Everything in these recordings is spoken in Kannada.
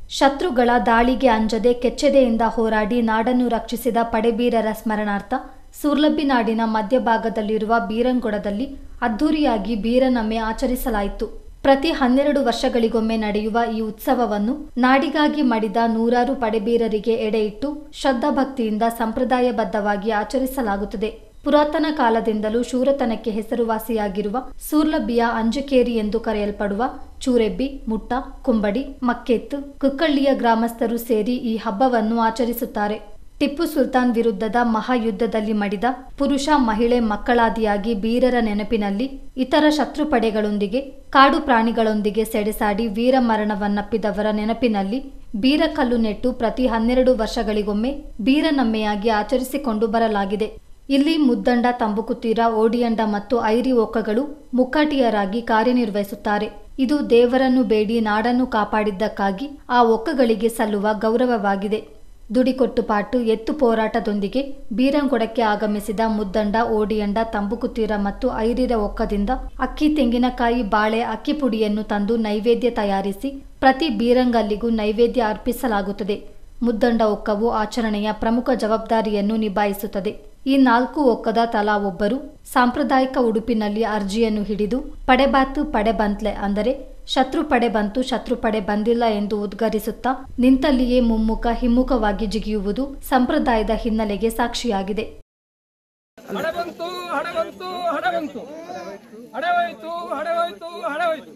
ಶತ್ರುಗಳ ದಾಳಿಗೆ ಅಂಜದೆ ಕೆಚ್ಚೆದೆಯಿಂದ ಹೋರಾಡಿ ನಾಡನ್ನು ರಕ್ಷಿಸಿದ ಪಡೆಬೀರರ ಸ್ಮರಣಾರ್ಥ ಸೂರ್ಲಬ್ಬಿ ನಾಡಿನ ಮಧ್ಯಭಾಗದಲ್ಲಿರುವ ಬೀರಂಗೊಡದಲ್ಲಿ ಅದ್ಧೂರಿಯಾಗಿ ಬೀರನಮ್ಮೆ ಆಚರಿಸಲಾಯಿತು ಪ್ರತಿ ಹನ್ನೆರಡು ವರ್ಷಗಳಿಗೊಮ್ಮೆ ನಡೆಯುವ ಈ ಉತ್ಸವವನ್ನು ನಾಡಿಗಾಗಿ ಮಡಿದ ನೂರಾರು ಪಡೆಬೀರರಿಗೆ ಎಡೆಯಿಟ್ಟು ಶ್ರದ್ಧಾಭಕ್ತಿಯಿಂದ ಸಂಪ್ರದಾಯಬದ್ಧವಾಗಿ ಆಚರಿಸಲಾಗುತ್ತದೆ ಪುರಾತನ ಕಾಲದಿಂದಲೂ ಶೂರತನಕ್ಕೆ ಹೆಸರುವಾಸಿಯಾಗಿರುವ ಸೂರ್ಲಬ್ಬಿಯ ಅಂಜಕೇರಿ ಎಂದು ಕರೆಯಲ್ಪಡುವ ಚೂರೆಬ್ಬಿ ಮುಟ್ಟ ಕುಂಬಡಿ ಮಕ್ಕೆತ್ತು ಕುಕ್ಕಳ್ಳಿಯ ಗ್ರಾಮಸ್ಥರು ಸೇರಿ ಈ ಹಬ್ಬವನ್ನು ಆಚರಿಸುತ್ತಾರೆ ಟಿಪ್ಪು ಸುಲ್ತಾನ್ ವಿರುದ್ಧದ ಮಹಾಯುದ್ಧದಲ್ಲಿ ಮಡಿದ ಪುರುಷ ಮಹಿಳೆ ಮಕ್ಕಳಾದಿಯಾಗಿ ಬೀರರ ನೆನಪಿನಲ್ಲಿ ಇತರ ಶತ್ರು ಪಡೆಗಳೊಂದಿಗೆ ಕಾಡು ಪ್ರಾಣಿಗಳೊಂದಿಗೆ ಸೆಡೆಸಾಡಿ ವೀರ ಮರಣವನ್ನಪ್ಪಿದವರ ನೆನಪಿನಲ್ಲಿ ಬೀರಕಲ್ಲು ನೆಟ್ಟು ಪ್ರತಿ ಹನ್ನೆರಡು ವರ್ಷಗಳಿಗೊಮ್ಮೆ ಬೀರನಮ್ಮೆಯಾಗಿ ಆಚರಿಸಿಕೊಂಡು ಬರಲಾಗಿದೆ ಇಲ್ಲಿ ಮುದ್ದಂಡ ತಂಬುಕುತೀರ ಓಡಿಯಂಡ ಮತ್ತು ಐರಿ ಓಕಗಳು ಮುಕ್ಕಾಟಿಯರಾಗಿ ಕಾರ್ಯನಿರ್ವಹಿಸುತ್ತಾರೆ ಇದು ದೇವರನ್ನು ಬೇಡಿ ನಾಡನ್ನು ಕಾಪಾಡಿದ್ದಕ್ಕಾಗಿ ಆ ಒಕ್ಕಗಳಿಗೆ ಸಲ್ಲುವ ಗೌರವವಾಗಿದೆ ದುಡಿಕೊಟ್ಟುಪಾಟು ಎತ್ತು ಹೋರಾಟದೊಂದಿಗೆ ಬೀರಂಗೊಡಕ್ಕೆ ಆಗಮಿಸಿದ ಮುದ್ದಂಡ ಓಡಿಯಂಡ ತಂಬುಕುತೀರ ಮತ್ತು ಐರಿರ ಒಕ್ಕದಿಂದ ಅಕ್ಕಿ ತೆಂಗಿನಕಾಯಿ ಬಾಳೆ ಅಕ್ಕಿ ಪುಡಿಯನ್ನು ತಂದು ನೈವೇದ್ಯ ತಯಾರಿಸಿ ಪ್ರತಿ ಬೀರಂಗಲ್ಲಿಗೂ ನೈವೇದ್ಯ ಅರ್ಪಿಸಲಾಗುತ್ತದೆ ಮುದ್ದಂಡ ಒಕ್ಕವು ಆಚರಣೆಯ ಪ್ರಮುಖ ಜವಾಬ್ದಾರಿಯನ್ನು ನಿಭಾಯಿಸುತ್ತದೆ ಈ ನಾಲ್ಕು ಒಕ್ಕದ ತಲಾ ಒಬ್ಬರು ಸಾಂಪ್ರದಾಯಿಕ ಉಡುಪಿನಲ್ಲಿ ಅರ್ಜಿಯನ್ನು ಹಿಡಿದು ಪಡೆಬಾತು ಪಡೆಬಂತ್ಲೆ ಅಂದರೆ ಶತ್ರು ಪಡೆ ಬಂತು ಶತ್ರು ಪಡೆ ಬಂದಿಲ್ಲ ಎಂದು ಉದ್ಗರಿಸುತ್ತಾ ನಿಂತಲ್ಲಿಯೇ ಮುಮ್ಮುಖ ಹಿಮ್ಮುಖವಾಗಿ ಜಿಗಿಯುವುದು ಸಂಪ್ರದಾಯದ ಹಿನ್ನೆಲೆಗೆ ಸಾಕ್ಷಿಯಾಗಿದೆ ಹಡೆ ಬಂತು ಹಡೆ ಬಂತು ಹಡೆ ಬಂತು ಹಡೆ ಹೋಯ್ತು ಹಡೆ ಹೋಯ್ತು ಹಡೆ ಹೋಯ್ತು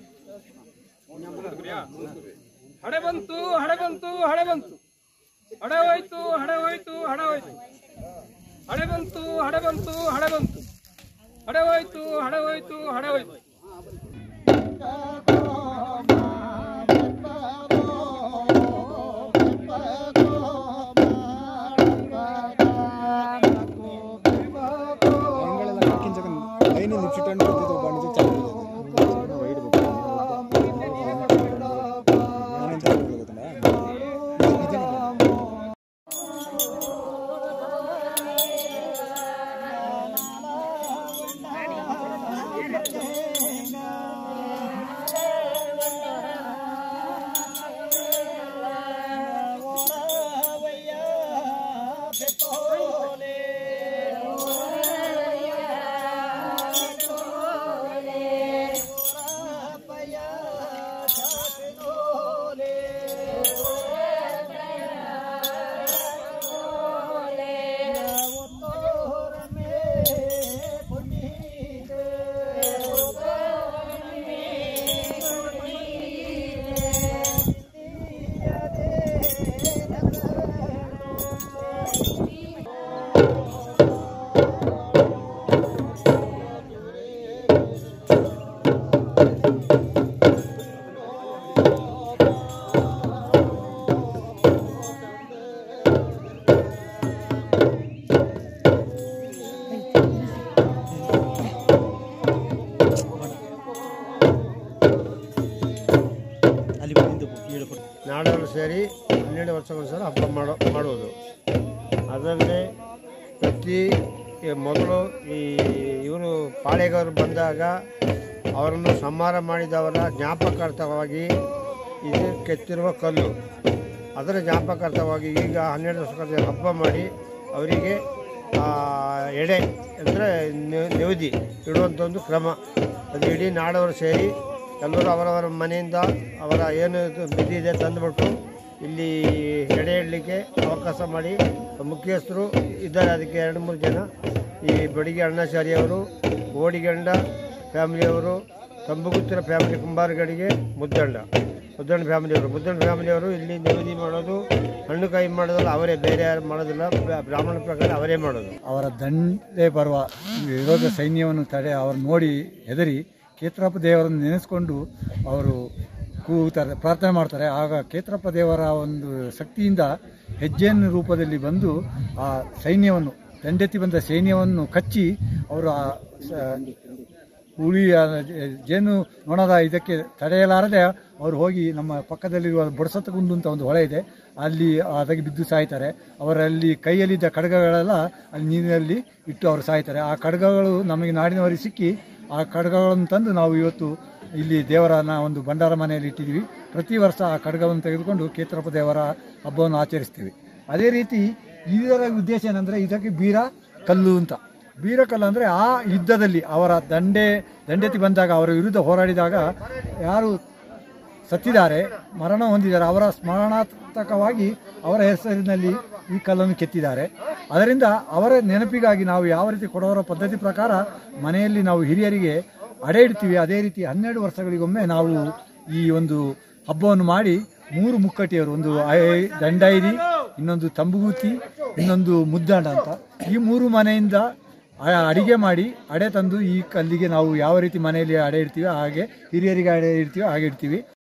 ಹಡೆ ಬಂತು ಹಡೆ ಬಂತು ಹಡೆ ಬಂತು ಹಡೆ ಹೋಯ್ತು ಹಡೆ ಹೋಯ್ತು ಹಡೆ ಹೋಯ್ತು ಹಡೆ ಬಂತು ಹಡೆ ಬಂತು ಹಡೆ ಬಂತು ಹಡೆ ಹೋಯ್ತು ಹಡೆ ಹೋಯ್ತು ಹಡೆ ಹೋಯ್ತು ಅಂಗಳೆಲ್ಲ ಹಾಕಿಂಚಕ ಐನೇ ನಿಮಿಷ ಬಂದಿದ್ದು ಬಾಣಿಜ್ಯ ಚಾಲು ವೈಡ್ ನಾನೆಂತ ಅಲ್ಲಿ ಬಂದು ಹೇಳ್ಕೊಡು ನಾಡವರು ಸೇರಿ ಹನ್ನೆರಡು ವರ್ಷಕ್ಕೊಂದ್ಸಲ ಹಬ್ಬ ಮಾಡೋ ಮಾಡುವುದು ಅದರಲ್ಲಿ ಪ್ರತಿ ಈ ಮೊದಲು ಈ ಇವರು ಪಾಳೆಗಾರರು ಬಂದಾಗ ಅವರನ್ನು ಸಂಹಾರ ಮಾಡಿದವರ ಜ್ಞಾಪಕಾರ್ಥವಾಗಿ ಇದು ಕೆತ್ತಿರುವ ಕಲ್ಲು ಅದರ ಜ್ಞಾಪಕಾರ್ಥವಾಗಿ ಈಗ ಹನ್ನೆರಡು ವರ್ಷದ ಹಬ್ಬ ಮಾಡಿ ಅವರಿಗೆ ಆ, ಎಡೆ ಅಂದರೆ ನೆವದಿ ಇಡುವಂಥ ಒಂದು ಕ್ರಮ ಅದು ಇಡೀ ನಾಡವರು ಸೇರಿ ಎಲ್ಲರೂ ಅವರವರ ಮನೆಯಿಂದ ಅವರ ಏನು ಇದು ಬಿದ್ದಿ ಇದೆ ತಂದುಬಿಟ್ಟು ಇಲ್ಲಿ ಎಡೆ ಇಡಲಿಕ್ಕೆ ಅವಕಾಶ ಮಾಡಿ ಮುಖ್ಯಸ್ಥರು ಇದ್ದಾರೆ ಅದಕ್ಕೆ ಎರಡು ಮೂರು ಜನ ಈ ಬಡಿಗೆ ಅಣ್ಣಾಚಾರಿಯವರು ಓಡಿಗಂಡ ಫ್ಯಾಮಿಲಿಯವರು ತಂಬುಗುತ್ತಿರ ಫ್ಯಾಮಿಲಿ ಕುಂಬಾರಗಡಿಗೆ ಮುದ್ದಂಡ ಮುದ್ದಂಡ ಫ್ಯಾಮಿಲಿಯವರು ಮುದ್ದಂಡ ಫ್ಯಾಮಿಲಿಯವರು ಇಲ್ಲಿ ನೆವದಿ ಮಾಡೋದು ಹಣ್ಣು ಕಾಯಿ ಮಾಡೋದಲ್ಲ ಅವರೇ ಬೇರೆ ಯಾರು ಮಾಡೋದಿಲ್ಲ ಬ್ರಾ- ಬ್ರಾಹ್ಮಣ ಪ್ರಕಾರ ಅವರೇ ಮಾಡೋದು ಅವರ ದಂಡೆ ಬರುವ ವಿರೋಧ ಸೈನ್ಯವನ್ನು ತಡೆ ಅವರು ನೋಡಿ ಹೆದರಿ ಕೇತ್ರಪ್ಪ ದೇವರನ್ನು ನೆನೆಸ್ಕೊಂಡು ಅವರು ಕೂಗ್ತಾರೆ ಪ್ರಾರ್ಥನೆ ಮಾಡ್ತಾರೆ ಆಗ ಕೇತ್ರಪ್ಪ ದೇವರ ಒಂದು ಶಕ್ತಿಯಿಂದ ಹೆಜ್ಜೆಯನ್ನು ರೂಪದಲ್ಲಿ ಬಂದು ಆ ಸೈನ್ಯವನ್ನು ದಂಡೆತ್ತಿ ಬಂದ ಸೈನ್ಯವನ್ನು ಕಚ್ಚಿ ಅವರು ಆ ಸ- ಹುಳಿ ಆ ಜ- ಜೇನು ನೊಣದ ಇದಕ್ಕೆ ತಡೆಯಲಾರದೆ ಅವರು ಹೋಗಿ ನಮ್ಮ ಪಕ್ಕದಲ್ಲಿರುವ ಬುಡಸತ್ತಗುಂಡು ಅಂತ ಒಂದು ಹೊಳೆ ಇದೆ ಅಲ್ಲಿ ಅದಕ್ಕೆ ಬಿದ್ದು ಸಾಯ್ತಾರೆ ಅವರಲ್ಲಿ ಕೈಯಲ್ಲಿದ್ದ ಖಡ್ಗಗಳೆಲ್ಲ ಅಲ್ಲಿ ನೀರಿನಲ್ಲಿ ಇಟ್ಟು ಅವರು ಸಾಯ್ತಾರೆ ಆ ಖಡ್ಗಗಳು ನಮಗೆ ನಾಡಿನವರಿಗೆ ಸಿಕ್ಕಿ ಆ ಖಡ್ಗಗಳನ್ನು ತಂದು ನಾವು ಇವತ್ತು ಇಲ್ಲಿ ದೇವರನ್ನ ಒಂದು ಭಂಡಾರ ಮನೆಯಲ್ಲಿ ಇಟ್ಟಿದ್ದೀವಿ ಪ್ರತಿ ವರ್ಷ ಆ ಖಡ್ಗವನ್ನು ತೆಗೆದುಕೊಂಡು ಕೇತ್ರಪ್ಪ ದೇವರ ಹಬ್ಬವನ್ನು ಆಚರಿಸ್ತೀವಿ ಅದೇ ರೀತಿ ಇದರ ಉದ್ದೇಶ ಏನಂದರೆ ಇದಕ್ಕೆ ಬೀರ ಕಲ್ಲು ಅಂತ ಬೀರಕಲ್ಲು ಅಂದರೆ ಆ ಯುದ್ಧದಲ್ಲಿ ಅವರ ದಂಡೆ ದಂಡೆತಿ ಬಂದಾಗ ಅವರ ವಿರುದ್ಧ ಹೋರಾಡಿದಾಗ ಯಾರು ಸತ್ತಿದ್ದಾರೆ ಮರಣ ಹೊಂದಿದ್ದಾರೆ ಅವರ ಸ್ಮರಣಾರ್ಥಕವಾಗಿ ಅವರ ಹೆಸರಿನಲ್ಲಿ ಈ ಕಲ್ಲನ್ನು ಕೆತ್ತಿದ್ದಾರೆ ಅದರಿಂದ ಅವರ ನೆನಪಿಗಾಗಿ ನಾವು ಯಾವ ರೀತಿ ಕೊಡೋರ ಪದ್ಧತಿ ಪ್ರಕಾರ ಮನೆಯಲ್ಲಿ ನಾವು ಹಿರಿಯರಿಗೆ ಅಡೆ ಇಡ್ತೀವಿ ಅದೇ ರೀತಿ ಹನ್ನೆರಡು ವರ್ಷಗಳಿಗೊಮ್ಮೆ ನಾವು ಈ ಒಂದು ಹಬ್ಬವನ್ನು ಮಾಡಿ ಮೂರು ಮುಕ್ಕಟ್ಟಿಯವರು ಒಂದು ಐ- ದಂಡೈರಿ ಇನ್ನೊಂದು ತಂಬುಗೂತಿ ಇನ್ನೊಂದು ಮುದ್ದಾಂಡ ಅಂತ ಈ ಮೂರು ಮನೆಯಿಂದ ಆ- ಅಡಿಗೆ ಮಾಡಿ ಅಡೆ ತಂದು ಈ ಕಲ್ಲಿಗೆ ನಾವು ಯಾವ ರೀತಿ ಮನೆಯಲ್ಲಿ ಅಡೆ ಇಡ್ತೀವಿ ಹಾಗೆ ಹಿರಿಯರಿಗೆ ಅಡೆ ಇಡ್ತೀವಿ ಹಾಗೆ ಇಡ್ತೀವಿ